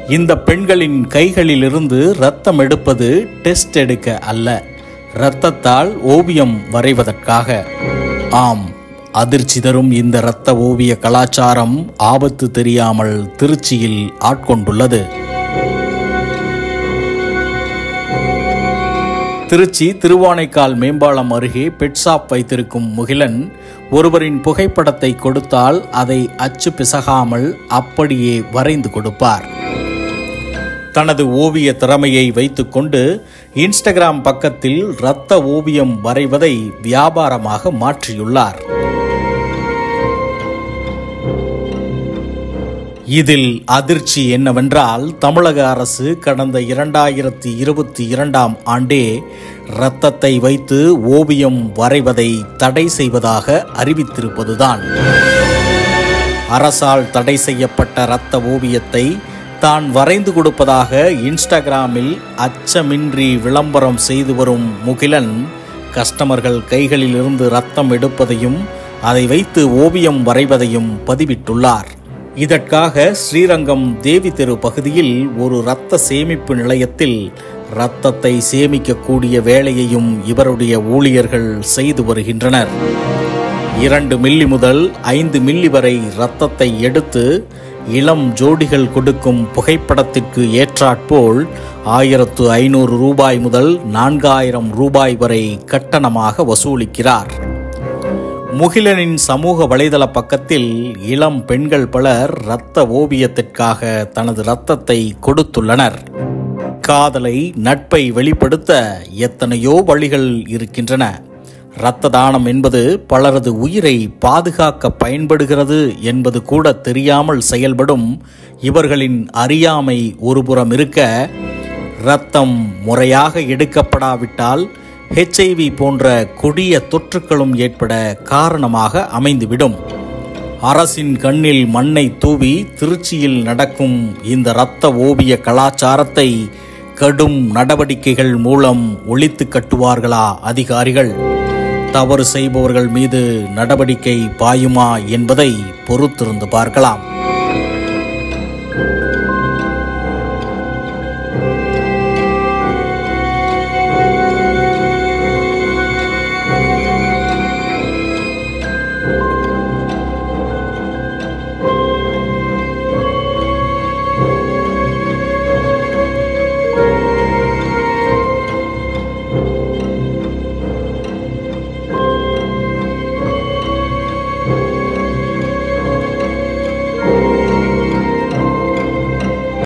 இந்த பெண்களின் கைகளிலிருந்து ரத்தம் எடுப்பது டெஸ்ட் எடுக்க அல்ல இரத்தத்தால் ஓவியம் வரைவதற்காக ஆம் அதிர்ச்சி தரும் இந்த இரத்த ஓவிய கலாச்சாரம் ஆபத்து தெரியாமல் திருச்சியில் ஆட்கொண்டுள்ளது திருச்சி திருவானைக்கால் மேம்பாலம் அருகே பெட் ஷாப் வைத்திருக்கும் முகிலன் ஒருவரின் புகைப்படத்தை கொடுத்தால் அதை அச்சு பிசகாமல் அப்படியே வரைந்து கொடுப்பார் தனது ஓவிய திறமையை வைத்துக்கொண்டு இன்ஸ்டாகிராம் பக்கத்தில் இரத்த ஓவியம் வரைவதை வியாபாரமாக மாற்றியுள்ளார் இதில் அதிர்ச்சி என்னவென்றால் தமிழக அரசு கடந்த இரண்டாயிரத்தி இருபத்தி இரண்டாம் ஆண்டே இரத்தத்தை வைத்து ஓவியம் வரைவதை தடை செய்வதாக அறிவித்திருப்பதுதான் அரசால் தடை செய்யப்பட்ட இரத்த ஓவியத்தை தான் வரைந்து கொடுப்பதாக இன்ஸ்டாகிராமில் அச்சமின்றி விளம்பரம் செய்து வரும் முகிலன் கஸ்டமர்கள் கைகளிலிருந்து ரத்தம் எடுப்பதையும் அதை வைத்து ஓவியம் வரைவதையும் பதிவிட்டுள்ளார் இதற்காக ஸ்ரீரங்கம் தேவி தெரு பகுதியில் ஒரு இரத்த சேமிப்பு நிலையத்தில் இரத்தத்தை சேமிக்கக்கூடிய வேலையையும் இவருடைய ஊழியர்கள் செய்து வருகின்றனர் இரண்டு மில்லி முதல் ஐந்து மில்லி வரை இரத்தத்தை எடுத்து இளம் ஜோடிகள் கொடுக்கும் புகைப்படத்திற்கு ஏற்றாற்போல் ஆயிரத்து ஐநூறு ரூபாய் முதல் நான்காயிரம் ரூபாய் வரை கட்டணமாக வசூலிக்கிறார் முகிலனின் சமூக வலைதள பக்கத்தில் இளம் பெண்கள் பலர் இரத்த ஓவியத்திற்காக தனது இரத்தத்தை கொடுத்துள்ளனர் காதலை நட்பை வெளிப்படுத்த எத்தனையோ வழிகள் இருக்கின்றன இரத்த தானம் என்பது பலரது உயிரை பாதுகாக்க பயன்படுகிறது என்பது கூட தெரியாமல் செயல்படும் இவர்களின் அறியாமை ஒருபுறம் இருக்க இரத்தம் முறையாக எடுக்கப்படாவிட்டால் ஹெச்ஐவி போன்ற கொடிய தொற்றுக்களும் ஏற்பட காரணமாக அமைந்துவிடும் அரசின் கண்ணில் மண்ணை தூவி திருச்சியில் நடக்கும் இந்த இரத்த ஓவிய கலாச்சாரத்தை கடும் நடவடிக்கைகள் மூலம் ஒழித்து கட்டுவார்களா அதிகாரிகள் தவறு செய்பவர்கள் மீது நடவடிக்கை பாயுமா என்பதை பொறுத்திருந்து பார்க்கலாம்